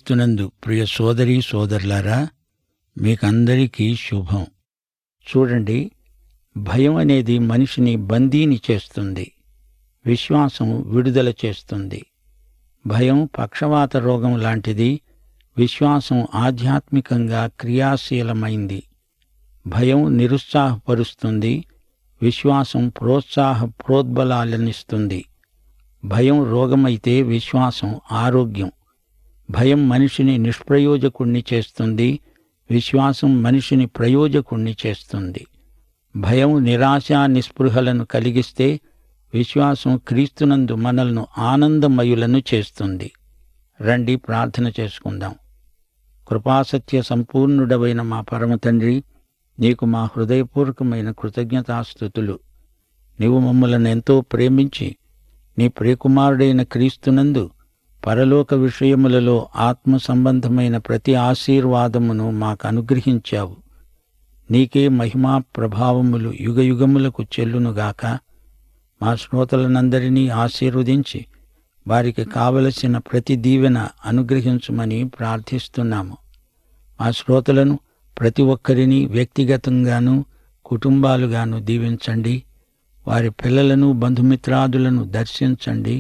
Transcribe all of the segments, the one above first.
క్రీస్తునందు ప్రియ సోదరీ సోదరులారా మీకందరికీ శుభం చూడండి భయం అనేది మనిషిని బందీని చేస్తుంది విశ్వాసం విడుదల చేస్తుంది భయం పక్షవాత రోగం లాంటిది విశ్వాసం ఆధ్యాత్మికంగా క్రియాశీలమైంది భయం నిరుత్సాహపరుస్తుంది విశ్వాసం ప్రోత్సాహ ప్రోద్బలాలనిస్తుంది భయం రోగమైతే విశ్వాసం ఆరోగ్యం భయం మనిషిని నిష్ప్రయోజకుణ్ణి చేస్తుంది విశ్వాసం మనిషిని ప్రయోజకుణ్ణి చేస్తుంది భయం నిరాశ నిస్పృహలను కలిగిస్తే విశ్వాసం క్రీస్తునందు మనల్ని ఆనందమయులను చేస్తుంది రండి ప్రార్థన చేసుకుందాం కృపాసత్య సంపూర్ణుడవైన మా పరమ తండ్రి నీకు మా హృదయపూర్వకమైన కృతజ్ఞతాస్థుతులు నీవు మమ్మలను ఎంతో ప్రేమించి నీ ప్రియకుమారుడైన క్రీస్తునందు పరలోక విషయములలో ఆత్మ సంబంధమైన ప్రతి ఆశీర్వాదమును మాకు అనుగ్రహించావు నీకే మహిమా ప్రభావములు యుగయుగములకు చెల్లునుగాక మా శ్రోతలనందరినీ ఆశీర్వదించి వారికి కావలసిన ప్రతి దీవెన అనుగ్రహించమని ప్రార్థిస్తున్నాము మా శ్రోతలను ప్రతి ఒక్కరిని వ్యక్తిగతంగాను కుటుంబాలుగాను దీవించండి వారి పిల్లలను బంధుమిత్రాదులను దర్శించండి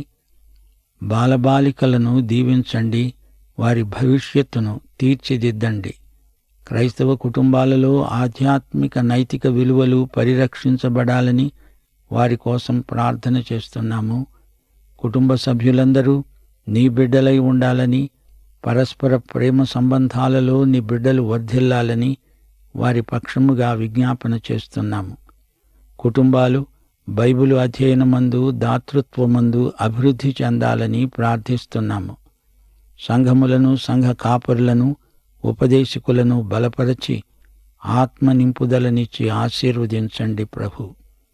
బాలబాలికలను దీవించండి వారి భవిష్యత్తును తీర్చిదిద్దండి క్రైస్తవ కుటుంబాలలో ఆధ్యాత్మిక నైతిక విలువలు పరిరక్షించబడాలని వారి కోసం ప్రార్థన చేస్తున్నాము కుటుంబ సభ్యులందరూ నీ బిడ్డలై ఉండాలని పరస్పర ప్రేమ సంబంధాలలో నీ బిడ్డలు వర్ధిల్లాలని వారి పక్షముగా విజ్ఞాపన చేస్తున్నాము కుటుంబాలు బైబిలు అధ్యయనమందు దాతృత్వమందు అభివృద్ధి చెందాలని ప్రార్థిస్తున్నాము సంఘములను సంఘ కాపరులను ఉపదేశకులను బలపరచి ఆత్మ నింపుదలనిచ్చి ఆశీర్వదించండి ప్రభు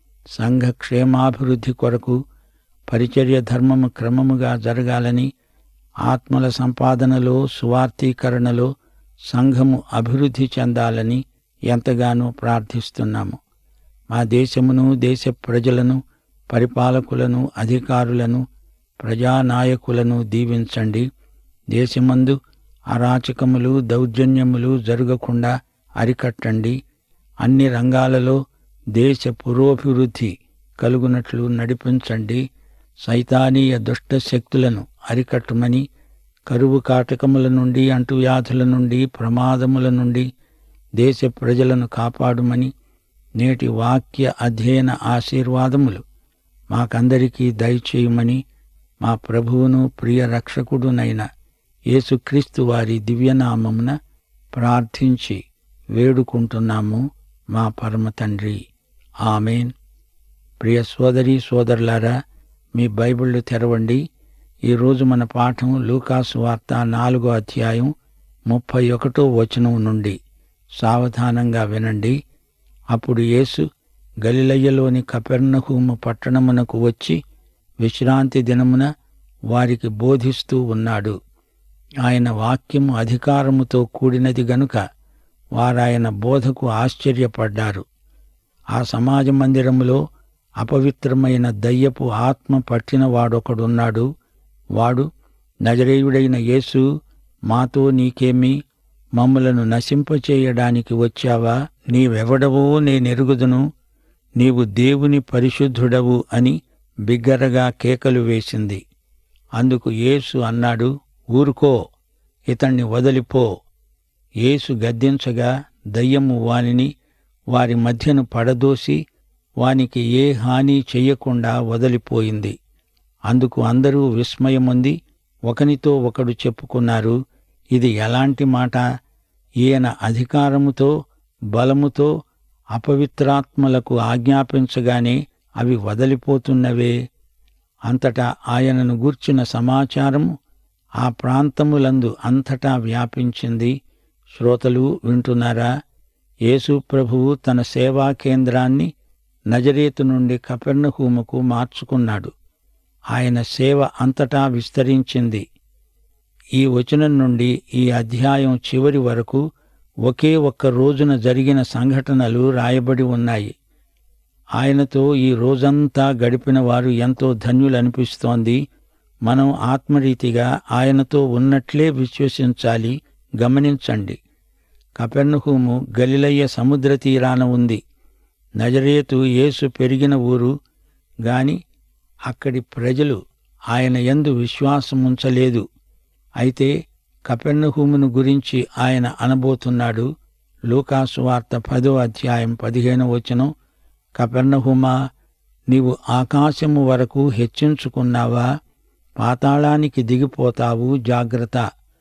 సంఘ క్షేమాభివృద్ధి కొరకు పరిచర్య ధర్మము క్రమముగా జరగాలని ఆత్మల సంపాదనలో సువార్థీకరణలో సంఘము అభివృద్ధి చెందాలని ఎంతగానో ప్రార్థిస్తున్నాము మా దేశమును దేశ ప్రజలను పరిపాలకులను అధికారులను ప్రజానాయకులను దీవించండి దేశమందు అరాచకములు దౌర్జన్యములు జరగకుండా అరికట్టండి అన్ని రంగాలలో దేశ పురోభివృద్ధి కలుగునట్లు నడిపించండి సైతానీయ దుష్ట శక్తులను అరికట్టమని కరువు కాటకముల నుండి అంటువ్యాధుల నుండి ప్రమాదముల నుండి దేశ ప్రజలను కాపాడుమని నేటి వాక్య అధ్యయన ఆశీర్వాదములు మాకందరికీ దయచేయమని మా ప్రభువును ప్రియ రక్షకుడునైన యేసుక్రీస్తు వారి దివ్యనామమున ప్రార్థించి వేడుకుంటున్నాము మా పరమ తండ్రి ఆమెన్ ప్రియ సోదరి సోదరులారా మీ బైబిళ్ళు తెరవండి ఈరోజు మన పాఠం లూకాసు వార్త నాలుగో అధ్యాయం ముప్పై ఒకటో వచనం నుండి సావధానంగా వినండి అప్పుడు యేసు గలిలయ్యలోని కపెర్నహూము పట్టణమునకు వచ్చి విశ్రాంతి దినమున వారికి బోధిస్తూ ఉన్నాడు ఆయన వాక్యము అధికారముతో కూడినది గనుక వారాయన బోధకు ఆశ్చర్యపడ్డారు ఆ సమాజ మందిరములో అపవిత్రమైన దయ్యపు ఆత్మ పట్టిన వాడొకడున్నాడు వాడు నజరేయుడైన యేసు మాతో నీకేమి మమ్మలను నశింపచేయడానికి వచ్చావా నీవెవడవో నేనెరుగుదును నీవు దేవుని పరిశుద్ధుడవు అని బిగ్గరగా కేకలు వేసింది అందుకు యేసు అన్నాడు ఊరుకో ఇతణ్ణి వదిలిపో యేసు గద్దించగా దయ్యము వానిని వారి మధ్యను పడదోసి వానికి ఏ హాని చెయ్యకుండా వదిలిపోయింది అందుకు అందరూ విస్మయముంది ఒకనితో ఒకడు చెప్పుకున్నారు ఇది ఎలాంటి మాట ఈయన అధికారముతో బలముతో అపవిత్రాత్మలకు ఆజ్ఞాపించగానే అవి వదలిపోతున్నవే అంతటా ఆయనను గూర్చిన సమాచారము ఆ ప్రాంతములందు అంతటా వ్యాపించింది శ్రోతలు వింటున్నారా యేసు ప్రభువు తన సేవా కేంద్రాన్ని నజరేతు నుండి కపెర్ణహూముకు మార్చుకున్నాడు ఆయన సేవ అంతటా విస్తరించింది ఈ వచనం నుండి ఈ అధ్యాయం చివరి వరకు ఒకే ఒక్క రోజున జరిగిన సంఘటనలు రాయబడి ఉన్నాయి ఆయనతో ఈ రోజంతా గడిపిన వారు ఎంతో ధన్యులనిపిస్తోంది మనం ఆత్మరీతిగా ఆయనతో ఉన్నట్లే విశ్వసించాలి గమనించండి కపెర్నహూము గలిలయ్య సముద్ర తీరాన ఉంది నజరేతు యేసు పెరిగిన ఊరు గాని అక్కడి ప్రజలు ఆయన యందు విశ్వాసముంచలేదు అయితే కపెర్నహూమును గురించి ఆయన అనబోతున్నాడు లూకాసు వార్త పదో అధ్యాయం పదిహేను వచనం కపెర్నహుమా నీవు ఆకాశము వరకు హెచ్చించుకున్నావా పాతాళానికి దిగిపోతావు జాగ్రత్త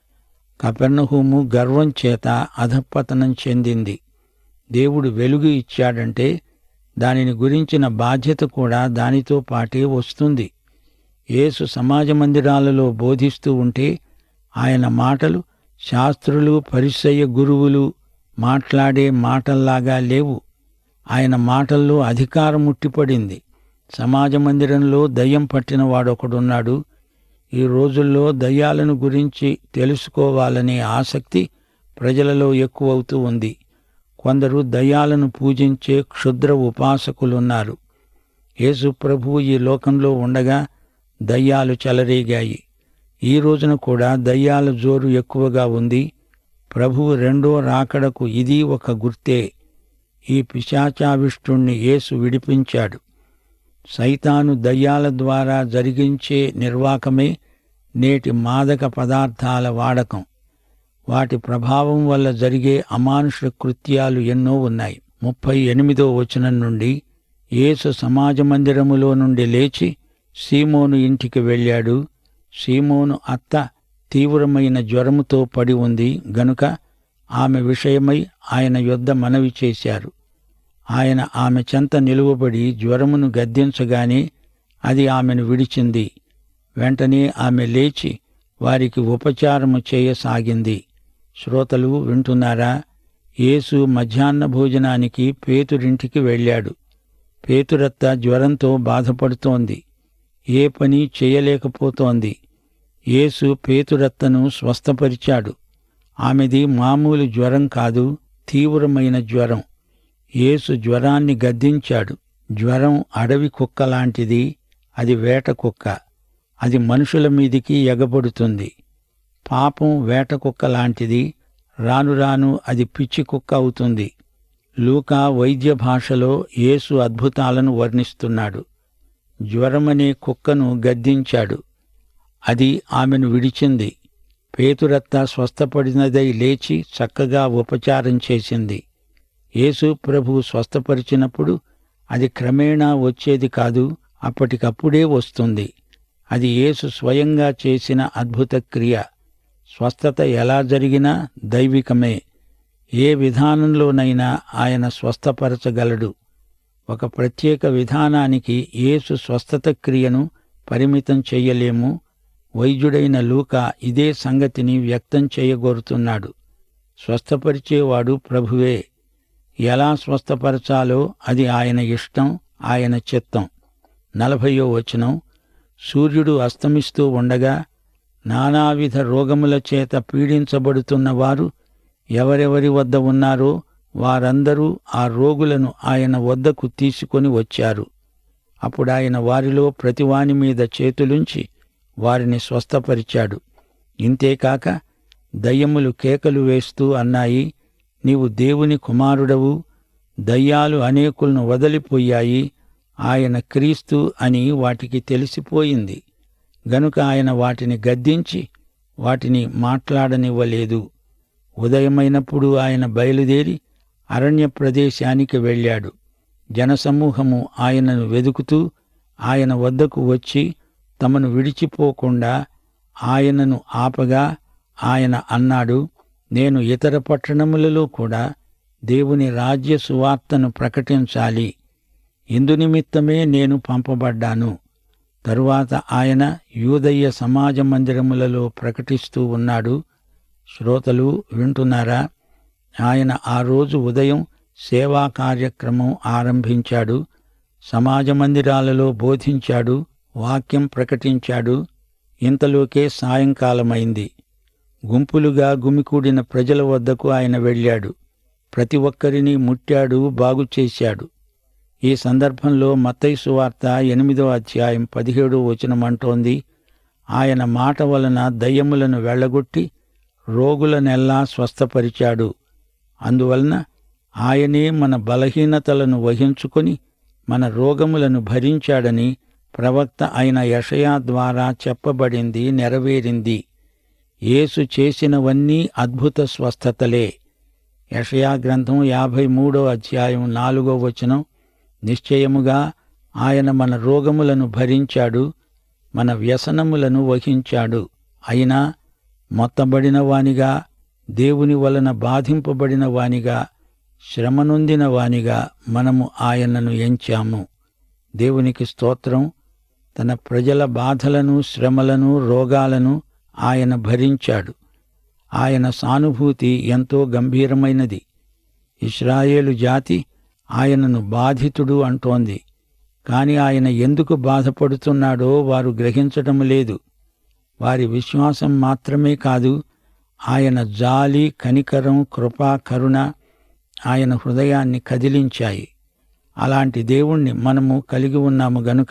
కపెర్నహూము గర్వం చేత అధపతనం చెందింది దేవుడు వెలుగు ఇచ్చాడంటే దానిని గురించిన బాధ్యత కూడా దానితో పాటే వస్తుంది యేసు సమాజ మందిరాలలో బోధిస్తూ ఉంటే ఆయన మాటలు శాస్త్రులు పరిసయ్య గురువులు మాట్లాడే మాటల్లాగా లేవు ఆయన మాటల్లో అధికారం ముట్టిపడింది సమాజ మందిరంలో దయ్యం పట్టిన వాడొకడున్నాడు ఈ రోజుల్లో దయ్యాలను గురించి తెలుసుకోవాలనే ఆసక్తి ప్రజలలో ఎక్కువవుతూ ఉంది కొందరు దయ్యాలను పూజించే క్షుద్ర ఉపాసకులున్నారు యేసు ప్రభువు ఈ లోకంలో ఉండగా దయ్యాలు చెలరేగాయి ఈ రోజున కూడా దయ్యాల జోరు ఎక్కువగా ఉంది ప్రభువు రెండో రాకడకు ఇది ఒక గుర్తే ఈ పిశాచావిష్టుణ్ణి యేసు విడిపించాడు సైతాను దయ్యాల ద్వారా జరిగించే నిర్వాకమే నేటి మాదక పదార్థాల వాడకం వాటి ప్రభావం వల్ల జరిగే అమానుష కృత్యాలు ఎన్నో ఉన్నాయి ముప్పై ఎనిమిదో వచనం నుండి యేసు సమాజ మందిరములో నుండి లేచి సీమోను ఇంటికి వెళ్ళాడు సీమోను అత్త తీవ్రమైన జ్వరముతో పడి ఉంది గనుక ఆమె విషయమై ఆయన యొద్ద మనవి చేశారు ఆయన ఆమె చెంత నిలువబడి జ్వరమును గద్దించగానే అది ఆమెను విడిచింది వెంటనే ఆమె లేచి వారికి ఉపచారము చేయసాగింది శ్రోతలు వింటున్నారా యేసు మధ్యాహ్న భోజనానికి పేతురింటికి వెళ్ళాడు పేతురత్త జ్వరంతో బాధపడుతోంది ఏ పని చేయలేకపోతోంది యేసు పేతురత్తను స్వస్థపరిచాడు ఆమెది మామూలు జ్వరం కాదు తీవ్రమైన జ్వరం యేసు జ్వరాన్ని గద్దించాడు జ్వరం అడవి కుక్క లాంటిది అది వేట కుక్క అది మనుషుల మీదికి ఎగబడుతుంది పాపం వేట కుక్క లాంటిది రాను రాను అది పిచ్చి కుక్క అవుతుంది లూకా వైద్య భాషలో యేసు అద్భుతాలను వర్ణిస్తున్నాడు జ్వరమనే కుక్కను గద్దించాడు అది ఆమెను విడిచింది పేతురత్త స్వస్థపడినదై లేచి చక్కగా ఉపచారం చేసింది యేసు ప్రభు స్వస్థపరిచినప్పుడు అది క్రమేణా వచ్చేది కాదు అప్పటికప్పుడే వస్తుంది అది యేసు స్వయంగా చేసిన అద్భుత క్రియ స్వస్థత ఎలా జరిగినా దైవికమే ఏ విధానంలోనైనా ఆయన స్వస్థపరచగలడు ఒక ప్రత్యేక విధానానికి యేసు స్వస్థత క్రియను పరిమితం చెయ్యలేము వైద్యుడైన లూక ఇదే సంగతిని వ్యక్తం చేయగోరుతున్నాడు స్వస్థపరిచేవాడు ప్రభువే ఎలా స్వస్థపరచాలో అది ఆయన ఇష్టం ఆయన చిత్తం నలభయో వచనం సూర్యుడు అస్తమిస్తూ ఉండగా నానావిధ రోగముల చేత పీడించబడుతున్న వారు ఎవరెవరి వద్ద ఉన్నారో వారందరూ ఆ రోగులను ఆయన వద్దకు తీసుకొని వచ్చారు అప్పుడు ఆయన వారిలో ప్రతివాని మీద చేతులుంచి వారిని స్వస్థపరిచాడు ఇంతేకాక దయ్యములు కేకలు వేస్తూ అన్నాయి నీవు దేవుని కుమారుడవు దయ్యాలు అనేకులను వదిలిపోయాయి ఆయన క్రీస్తు అని వాటికి తెలిసిపోయింది గనుక ఆయన వాటిని గద్దించి వాటిని మాట్లాడనివ్వలేదు ఉదయమైనప్పుడు ఆయన బయలుదేరి అరణ్య ప్రదేశానికి వెళ్ళాడు జనసమూహము ఆయనను వెదుకుతూ ఆయన వద్దకు వచ్చి తమను విడిచిపోకుండా ఆయనను ఆపగా ఆయన అన్నాడు నేను ఇతర పట్టణములలో కూడా దేవుని రాజ్య సువార్తను ప్రకటించాలి ఇందునిమిత్తమే నేను పంపబడ్డాను తరువాత ఆయన యూదయ్య సమాజ మందిరములలో ప్రకటిస్తూ ఉన్నాడు శ్రోతలు వింటున్నారా ఆయన ఆ రోజు ఉదయం సేవా కార్యక్రమం ఆరంభించాడు సమాజ మందిరాలలో బోధించాడు వాక్యం ప్రకటించాడు ఇంతలోకే సాయంకాలమైంది గుంపులుగా గుమికూడిన ప్రజల వద్దకు ఆయన వెళ్ళాడు ప్రతి ఒక్కరిని ముట్టాడు బాగు చేశాడు ఈ సందర్భంలో మత్తయి సువార్త ఎనిమిదో అధ్యాయం పదిహేడో వచనం అంటోంది ఆయన మాట వలన దయ్యములను వెళ్ళగొట్టి రోగులనెల్లా స్వస్థపరిచాడు అందువలన ఆయనే మన బలహీనతలను వహించుకొని మన రోగములను భరించాడని ప్రవక్త అయిన యషయా ద్వారా చెప్పబడింది నెరవేరింది యేసు చేసినవన్నీ అద్భుత స్వస్థతలే యషయా గ్రంథం యాభై మూడో అధ్యాయం నాలుగో వచనం నిశ్చయముగా ఆయన మన రోగములను భరించాడు మన వ్యసనములను వహించాడు అయినా మొత్తబడిన వానిగా దేవుని వలన బాధింపబడిన వానిగా శ్రమనొందిన వానిగా మనము ఆయనను ఎంచాము దేవునికి స్తోత్రం తన ప్రజల బాధలను శ్రమలను రోగాలను ఆయన భరించాడు ఆయన సానుభూతి ఎంతో గంభీరమైనది ఇస్రాయేలు జాతి ఆయనను బాధితుడు అంటోంది కాని ఆయన ఎందుకు బాధపడుతున్నాడో వారు గ్రహించటం లేదు వారి విశ్వాసం మాత్రమే కాదు ఆయన జాలి కనికరం కృప కరుణ ఆయన హృదయాన్ని కదిలించాయి అలాంటి దేవుణ్ణి మనము కలిగి ఉన్నాము గనుక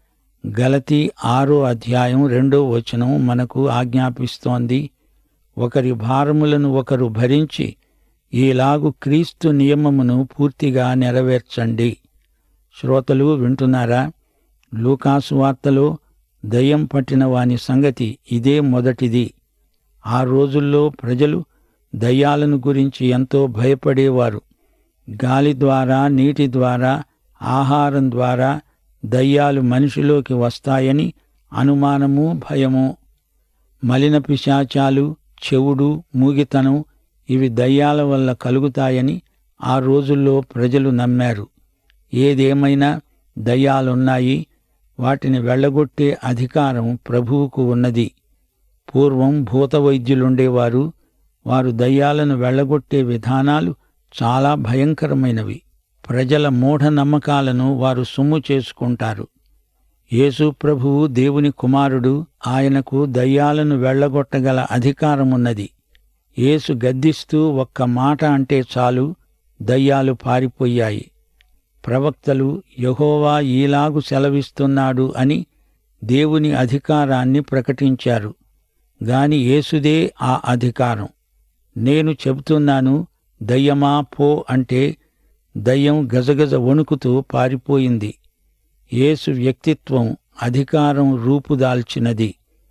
గలతి ఆరో అధ్యాయం రెండో వచనం మనకు ఆజ్ఞాపిస్తోంది ఒకరి భారములను ఒకరు భరించి ఈలాగు క్రీస్తు నియమమును పూర్తిగా నెరవేర్చండి శ్రోతలు వింటున్నారా లూకాసు వార్తలో దయ్యం పట్టిన వాని సంగతి ఇదే మొదటిది ఆ రోజుల్లో ప్రజలు దయ్యాలను గురించి ఎంతో భయపడేవారు గాలి ద్వారా నీటి ద్వారా ఆహారం ద్వారా దయ్యాలు మనిషిలోకి వస్తాయని అనుమానము భయము మలిన పిశాచాలు చెవుడు మూగితనం ఇవి దయ్యాల వల్ల కలుగుతాయని ఆ రోజుల్లో ప్రజలు నమ్మారు ఏదేమైనా దయ్యాలున్నాయి వాటిని వెళ్ళగొట్టే అధికారం ప్రభువుకు ఉన్నది పూర్వం భూత వైద్యులుండేవారు వారు దయ్యాలను వెళ్ళగొట్టే విధానాలు చాలా భయంకరమైనవి ప్రజల మూఢనమ్మకాలను వారు సొమ్ము చేసుకుంటారు యేసు ప్రభువు దేవుని కుమారుడు ఆయనకు దయ్యాలను వెళ్ళగొట్టగల అధికారమున్నది యేసు గద్దిస్తూ ఒక్క మాట అంటే చాలు దయ్యాలు పారిపోయాయి ప్రవక్తలు యహోవా ఈలాగు సెలవిస్తున్నాడు అని దేవుని అధికారాన్ని ప్రకటించారు గాని యేసుదే ఆ అధికారం నేను చెబుతున్నాను దయ్యమా పో అంటే దయ్యం గజగజ వణుకుతూ పారిపోయింది యేసు వ్యక్తిత్వం అధికారం రూపుదాల్చినది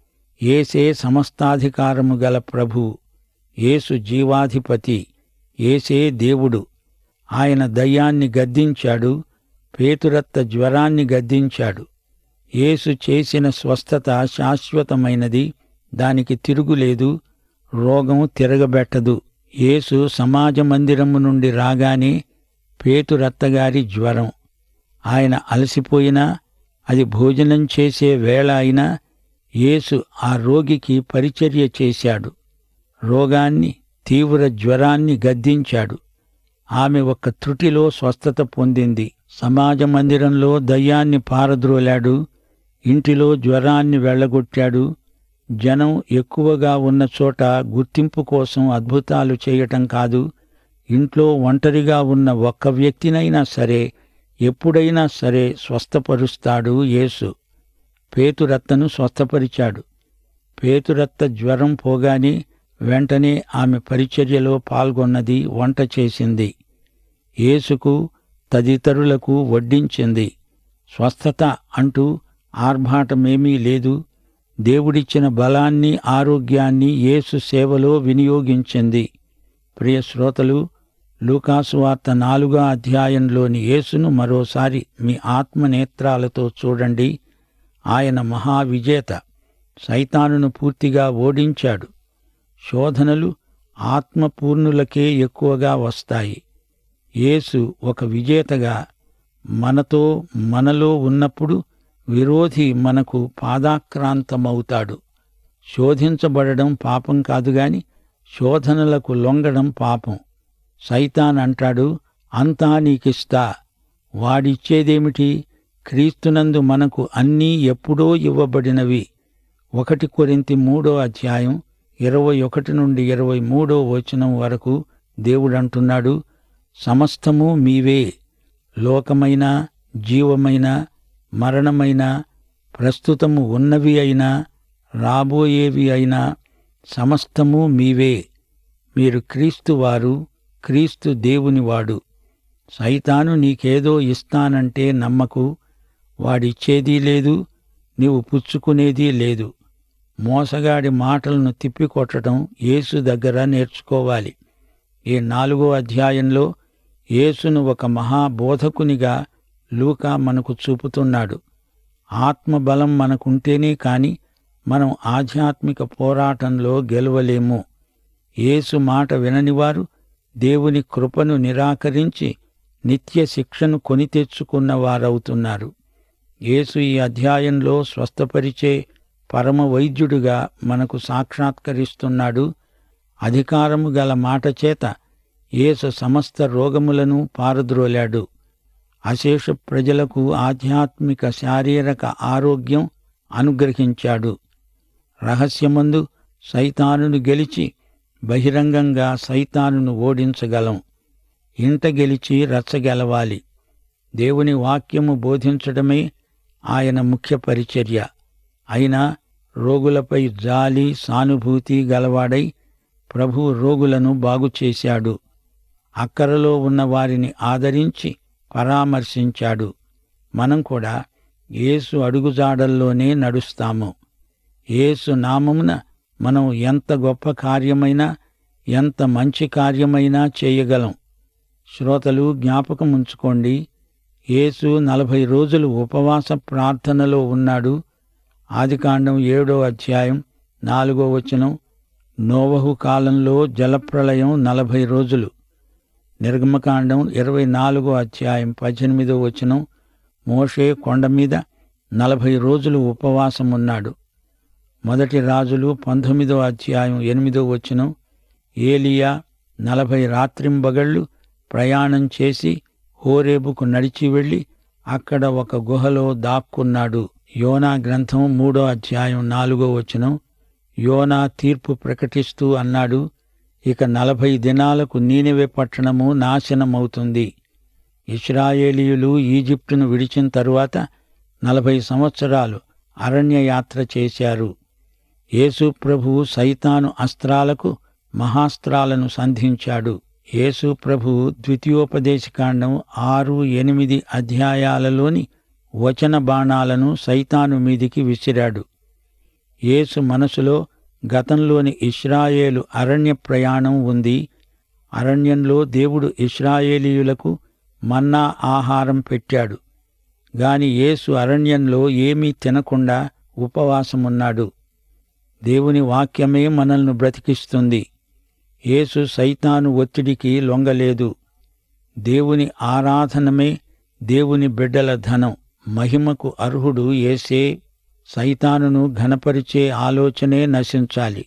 ఏసే సమస్తాధికారము గల ప్రభు యేసు జీవాధిపతి ఏసే దేవుడు ఆయన దయ్యాన్ని గద్దించాడు పేతురత్త జ్వరాన్ని గద్దించాడు యేసు చేసిన స్వస్థత శాశ్వతమైనది దానికి తిరుగులేదు రోగం తిరగబెట్టదు యేసు సమాజ మందిరము నుండి రాగానే పేతురత్తగారి జ్వరం ఆయన అలసిపోయినా అది భోజనం చేసే వేళ అయినా యేసు ఆ రోగికి పరిచర్య చేశాడు రోగాన్ని తీవ్ర జ్వరాన్ని గద్దించాడు ఆమె ఒక్క త్రుటిలో స్వస్థత పొందింది సమాజ మందిరంలో దయ్యాన్ని పారద్రోలాడు ఇంటిలో జ్వరాన్ని వెళ్ళగొట్టాడు జనం ఎక్కువగా ఉన్న చోట గుర్తింపు కోసం అద్భుతాలు చేయటం కాదు ఇంట్లో ఒంటరిగా ఉన్న ఒక్క వ్యక్తినైనా సరే ఎప్పుడైనా సరే స్వస్థపరుస్తాడు యేసు పేతురత్తను స్వస్థపరిచాడు పేతురత్త జ్వరం పోగానే వెంటనే ఆమె పరిచర్యలో పాల్గొన్నది వంట చేసింది యేసుకు తదితరులకు వడ్డించింది స్వస్థత అంటూ ఆర్భాటమేమీ లేదు దేవుడిచ్చిన బలాన్ని ఆరోగ్యాన్ని యేసు సేవలో వినియోగించింది ప్రియ శ్రోతలు లూకాసు వార్త నాలుగో అధ్యాయంలోని యేసును మరోసారి మీ ఆత్మనేత్రాలతో చూడండి ఆయన మహావిజేత సైతానును పూర్తిగా ఓడించాడు శోధనలు ఆత్మపూర్ణులకే ఎక్కువగా వస్తాయి యేసు ఒక విజేతగా మనతో మనలో ఉన్నప్పుడు విరోధి మనకు పాదాక్రాంతమవుతాడు శోధించబడడం పాపం కాదుగాని శోధనలకు లొంగడం పాపం సైతాన్ అంటాడు అంతా నీకిస్తా వాడిచ్చేదేమిటి క్రీస్తునందు మనకు అన్నీ ఎప్పుడో ఇవ్వబడినవి ఒకటి కొరింతి మూడో అధ్యాయం ఇరవై ఒకటి నుండి ఇరవై మూడో వచనం వరకు దేవుడంటున్నాడు సమస్తము మీవే లోకమైన జీవమైన మరణమైన ప్రస్తుతము ఉన్నవి అయినా రాబోయేవి అయినా సమస్తము మీవే మీరు క్రీస్తువారు క్రీస్తు దేవునివాడు సైతాను నీకేదో ఇస్తానంటే నమ్మకు వాడిచ్చేదీ లేదు నీవు పుచ్చుకునేదీ లేదు మోసగాడి మాటలను తిప్పికొట్టడం యేసు దగ్గర నేర్చుకోవాలి ఈ నాలుగో అధ్యాయంలో యేసును ఒక మహాబోధకునిగా లూకా మనకు చూపుతున్నాడు ఆత్మబలం మనకుంటేనే కాని మనం ఆధ్యాత్మిక పోరాటంలో గెలవలేము యేసు మాట విననివారు దేవుని కృపను నిరాకరించి నిత్య శిక్షను కొని తెచ్చుకున్న వారవుతున్నారు యేసు ఈ అధ్యాయంలో స్వస్థపరిచే పరమ వైద్యుడుగా మనకు సాక్షాత్కరిస్తున్నాడు అధికారము గల మాట చేత యేసు సమస్త రోగములను పారద్రోలాడు అశేష ప్రజలకు ఆధ్యాత్మిక శారీరక ఆరోగ్యం అనుగ్రహించాడు రహస్యమందు సైతానును గెలిచి బహిరంగంగా సైతానును ఓడించగలం ఇంట గెలిచి రచ్చగెలవాలి దేవుని వాక్యము బోధించడమే ఆయన ముఖ్య పరిచర్య అయినా రోగులపై జాలి సానుభూతి గలవాడై ప్రభు రోగులను బాగుచేశాడు అక్కరలో ఉన్న వారిని ఆదరించి పరామర్శించాడు మనం కూడా యేసు అడుగుజాడల్లోనే నడుస్తాము యేసు నామమున మనం ఎంత గొప్ప కార్యమైనా ఎంత మంచి కార్యమైనా చేయగలం శ్రోతలు జ్ఞాపకం ఉంచుకోండి యేసు నలభై రోజులు ఉపవాస ప్రార్థనలో ఉన్నాడు ఆదికాండం ఏడో అధ్యాయం నాలుగో వచనం నోవహు కాలంలో జలప్రళయం నలభై రోజులు నిర్గమకాండం ఇరవై నాలుగో అధ్యాయం పద్దెనిమిదో వచనం మోషే కొండ మీద నలభై రోజులు ఉపవాసం ఉన్నాడు మొదటి రాజులు పంతొమ్మిదో అధ్యాయం ఎనిమిదో వచనం ఏలియా నలభై రాత్రింబగళ్ళు ప్రయాణం చేసి హోరేబుకు నడిచి వెళ్ళి అక్కడ ఒక గుహలో దాక్కున్నాడు యోనా గ్రంథం మూడో అధ్యాయం నాలుగో వచనం యోనా తీర్పు ప్రకటిస్తూ అన్నాడు ఇక నలభై దినాలకు నీనివే పట్టణము నాశనమవుతుంది ఇస్రాయేలీయులు ఈజిప్టును విడిచిన తరువాత నలభై సంవత్సరాలు అరణ్య యాత్ర చేశారు యేసు ప్రభువు సైతాను అస్త్రాలకు మహాస్త్రాలను సంధించాడు యేసు ప్రభు ద్వితీయోపదేశకాండం ఆరు ఎనిమిది అధ్యాయాలలోని వచన బాణాలను సైతాను మీదికి విసిరాడు యేసు మనసులో గతంలోని ఇస్రాయేలు అరణ్య ప్రయాణం ఉంది అరణ్యంలో దేవుడు ఇస్రాయేలీయులకు మన్నా ఆహారం పెట్టాడు గాని యేసు అరణ్యంలో ఏమీ తినకుండా ఉపవాసమున్నాడు దేవుని వాక్యమే మనల్ని బ్రతికిస్తుంది యేసు సైతాను ఒత్తిడికి లొంగలేదు దేవుని ఆరాధనమే దేవుని బిడ్డల ధనం మహిమకు అర్హుడు యేసే సైతానును ఘనపరిచే ఆలోచనే నశించాలి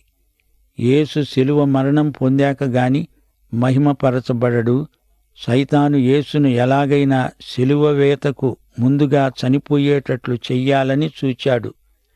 యేసు శిలువ మరణం పొందాక గాని మహిమపరచబడడు సైతాను యేసును ఎలాగైనా శిలువ వేతకు ముందుగా చనిపోయేటట్లు చెయ్యాలని చూచాడు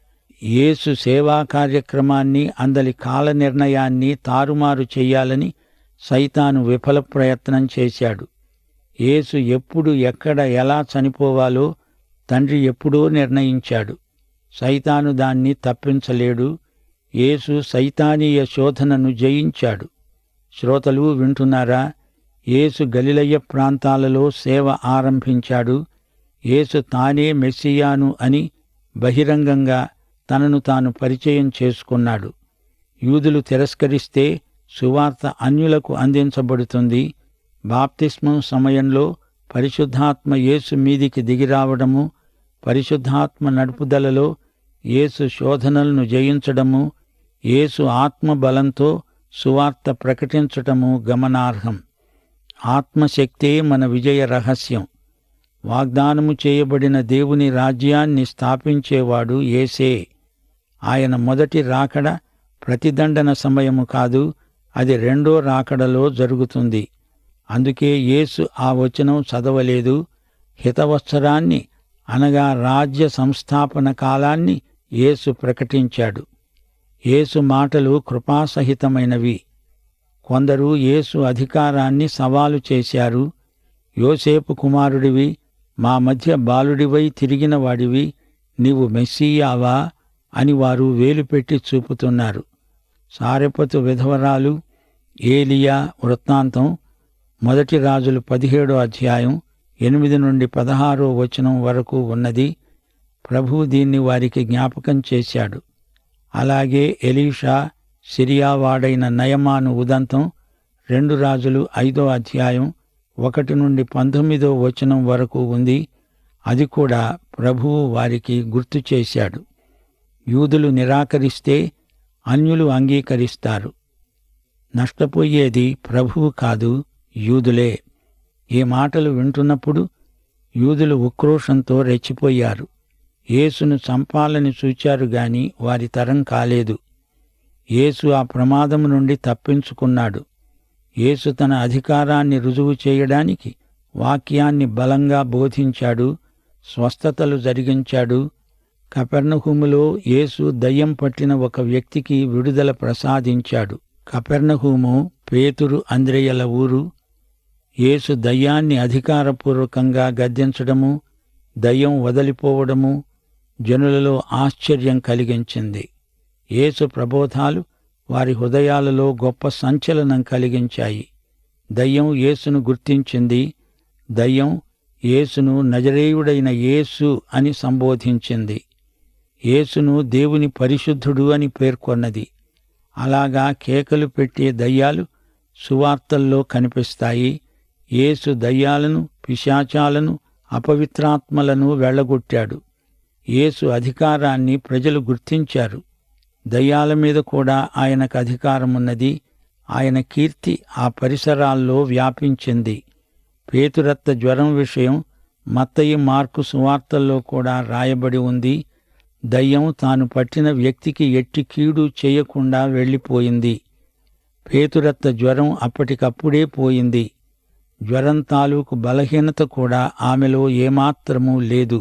యేసు సేవా కార్యక్రమాన్ని అందలి కాల నిర్ణయాన్ని తారుమారు చెయ్యాలని సైతాను విఫల ప్రయత్నం చేశాడు యేసు ఎప్పుడు ఎక్కడ ఎలా చనిపోవాలో తండ్రి ఎప్పుడో నిర్ణయించాడు సైతాను దాన్ని తప్పించలేడు యేసు సైతానీయ శోధనను జయించాడు శ్రోతలు వింటున్నారా యేసు గలిలయ్య ప్రాంతాలలో సేవ ఆరంభించాడు యేసు తానే మెస్సియాను అని బహిరంగంగా తనను తాను పరిచయం చేసుకున్నాడు యూదులు తిరస్కరిస్తే సువార్త అన్యులకు అందించబడుతుంది బాప్తిస్మం సమయంలో పరిశుద్ధాత్మ యేసు మీదికి దిగిరావడము పరిశుద్ధాత్మ నడుపుదలలో యేసు శోధనలను జయించడము యేసు ఆత్మ బలంతో సువార్త ప్రకటించటము గమనార్హం ఆత్మశక్తే మన విజయ రహస్యం వాగ్దానము చేయబడిన దేవుని రాజ్యాన్ని స్థాపించేవాడు యేసే ఆయన మొదటి రాకడ ప్రతిదండన సమయము కాదు అది రెండో రాకడలో జరుగుతుంది అందుకే యేసు ఆ వచనం చదవలేదు హితవత్సరాన్ని అనగా రాజ్య సంస్థాపన కాలాన్ని యేసు ప్రకటించాడు యేసు మాటలు కృపాసహితమైనవి కొందరు యేసు అధికారాన్ని సవాలు చేశారు యోసేపు కుమారుడివి మా మధ్య బాలుడివై తిరిగిన వాడివి నీవు మెస్సీయావా అని వారు వేలు పెట్టి చూపుతున్నారు సారెపతు విధవరాలు ఏలియా వృత్తాంతం మొదటి రాజులు పదిహేడో అధ్యాయం ఎనిమిది నుండి పదహారో వచనం వరకు ఉన్నది ప్రభు దీన్ని వారికి జ్ఞాపకం చేశాడు అలాగే ఎలీషా సిరియావాడైన నయమాను ఉదంతం రెండు రాజులు ఐదో అధ్యాయం ఒకటి నుండి పంతొమ్మిదో వచనం వరకు ఉంది అది కూడా ప్రభువు వారికి గుర్తు చేశాడు యూదులు నిరాకరిస్తే అన్యులు అంగీకరిస్తారు నష్టపోయేది ప్రభువు కాదు యూదులే ఈ మాటలు వింటున్నప్పుడు యూదులు ఉక్రోషంతో రెచ్చిపోయారు యేసును చంపాలని చూచారు గాని వారి తరం కాలేదు యేసు ఆ ప్రమాదం నుండి తప్పించుకున్నాడు యేసు తన అధికారాన్ని రుజువు చేయడానికి వాక్యాన్ని బలంగా బోధించాడు స్వస్థతలు జరిగించాడు కపెర్నహూములో యేసు దయ్యం పట్టిన ఒక వ్యక్తికి విడుదల ప్రసాదించాడు కపెర్నహూము పేతురు అంద్రేయల ఊరు యేసు దయ్యాన్ని అధికారపూర్వకంగా గద్దించడము దయ్యం వదిలిపోవడము జనులలో ఆశ్చర్యం కలిగించింది యేసు ప్రబోధాలు వారి హృదయాలలో గొప్ప సంచలనం కలిగించాయి దయ్యం యేసును గుర్తించింది దయ్యం యేసును నజరేయుడైన యేసు అని సంబోధించింది యేసును దేవుని పరిశుద్ధుడు అని పేర్కొన్నది అలాగా కేకలు పెట్టే దయ్యాలు సువార్తల్లో కనిపిస్తాయి యేసు దయ్యాలను పిశాచాలను అపవిత్రాత్మలను వెళ్ళగొట్టాడు యేసు అధికారాన్ని ప్రజలు గుర్తించారు దయ్యాల మీద కూడా ఆయనకు అధికారమున్నది ఆయన కీర్తి ఆ పరిసరాల్లో వ్యాపించింది పేతురత్త జ్వరం విషయం మత్తయి మార్కు సువార్తల్లో కూడా రాయబడి ఉంది దయ్యం తాను పట్టిన వ్యక్తికి ఎట్టి కీడు చేయకుండా వెళ్ళిపోయింది పేతురత్త జ్వరం అప్పటికప్పుడే పోయింది జ్వరం తాలూకు బలహీనత కూడా ఆమెలో ఏమాత్రమూ లేదు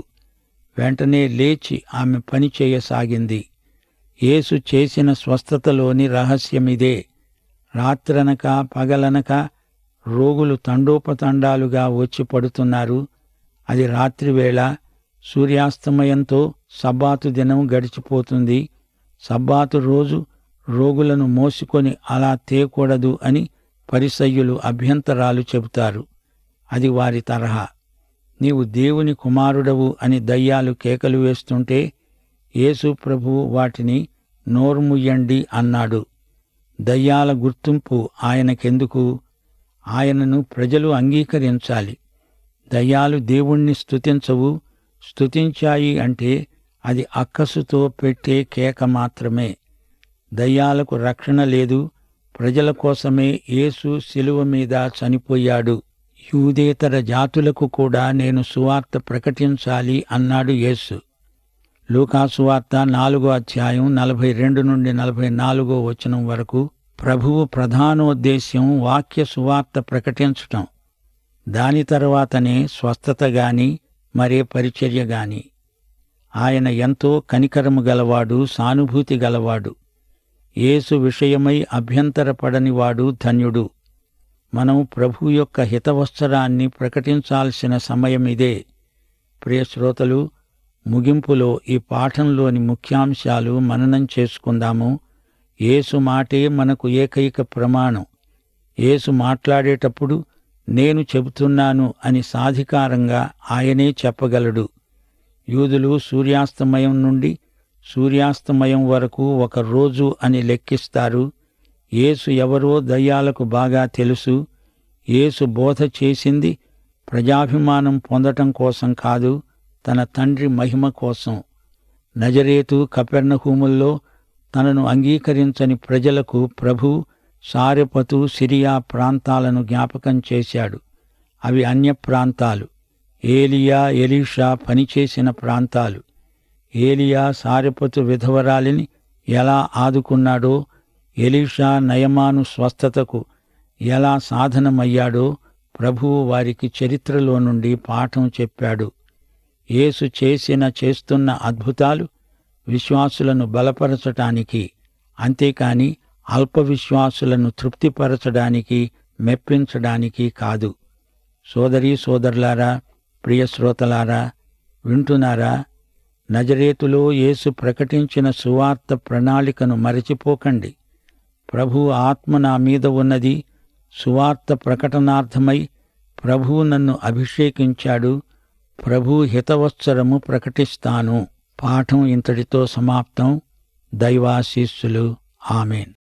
వెంటనే లేచి ఆమె పని చేయసాగింది యేసు చేసిన స్వస్థతలోని రహస్యమిదే రాత్రనక పగలనక రోగులు తండోపతండాలుగా వచ్చి పడుతున్నారు అది రాత్రివేళ సూర్యాస్తమయంతో సబ్బాతు దినం గడిచిపోతుంది సబ్బాతు రోజు రోగులను మోసుకొని అలా తేకూడదు అని పరిసయ్యులు అభ్యంతరాలు చెబుతారు అది వారి తరహా నీవు దేవుని కుమారుడవు అని దయ్యాలు కేకలు వేస్తుంటే యేసు ప్రభువు వాటిని నోర్ముయ్యండి అన్నాడు దయ్యాల గుర్తింపు ఆయనకెందుకు ఆయనను ప్రజలు అంగీకరించాలి దయ్యాలు దేవుణ్ణి స్తుతించవు స్తుతించాయి అంటే అది అక్కసుతో పెట్టే కేక మాత్రమే దయ్యాలకు రక్షణ లేదు ప్రజల కోసమే యేసు శిలువ మీద చనిపోయాడు యూదేతర జాతులకు కూడా నేను సువార్త ప్రకటించాలి అన్నాడు యేసు లూకా సువార్త నాలుగో అధ్యాయం నలభై రెండు నుండి నలభై నాలుగో వచనం వరకు ప్రభువు ప్రధానోద్దేశ్యం వాక్య సువార్త ప్రకటించటం దాని తర్వాతనే స్వస్థత గాని మరే పరిచర్య గాని ఆయన ఎంతో కనికరము గలవాడు సానుభూతి గలవాడు యేసు విషయమై అభ్యంతరపడనివాడు ధన్యుడు మనం ప్రభు యొక్క హితవత్సరాన్ని ప్రకటించాల్సిన సమయమిదే ప్రియ శ్రోతలు ముగింపులో ఈ పాఠంలోని ముఖ్యాంశాలు మననం చేసుకుందాము యేసు మాటే మనకు ఏకైక ప్రమాణం యేసు మాట్లాడేటప్పుడు నేను చెబుతున్నాను అని సాధికారంగా ఆయనే చెప్పగలడు యూదులు సూర్యాస్తమయం నుండి సూర్యాస్తమయం వరకు ఒక రోజు అని లెక్కిస్తారు యేసు ఎవరో దయ్యాలకు బాగా తెలుసు యేసు బోధ చేసింది ప్రజాభిమానం పొందటం కోసం కాదు తన తండ్రి మహిమ కోసం నజరేతు కపెర్ణహూముల్లో తనను అంగీకరించని ప్రజలకు ప్రభు సారెపతు సిరియా ప్రాంతాలను జ్ఞాపకం చేశాడు అవి అన్య ప్రాంతాలు ఏలియా ఎలీషా పనిచేసిన ప్రాంతాలు ఏలియా సారెపతు విధవరాలిని ఎలా ఆదుకున్నాడో ఎలీషా నయమాను స్వస్థతకు ఎలా సాధనమయ్యాడో ప్రభువు వారికి చరిత్రలో నుండి పాఠం చెప్పాడు యేసు చేసిన చేస్తున్న అద్భుతాలు విశ్వాసులను బలపరచటానికి అంతేకాని అల్ప విశ్వాసులను తృప్తిపరచడానికి మెప్పించడానికి కాదు సోదరీ సోదరులారా ప్రియ శ్రోతలారా వింటున్నారా నజరేతులో యేసు ప్రకటించిన సువార్త ప్రణాళికను మరచిపోకండి ప్రభు ఆత్మ నా మీద ఉన్నది సువార్త ప్రకటనార్థమై ప్రభువు నన్ను అభిషేకించాడు ప్రభు హితవత్సరము ప్రకటిస్తాను పాఠం ఇంతటితో సమాప్తం దైవాశీస్సులు ఆమెన్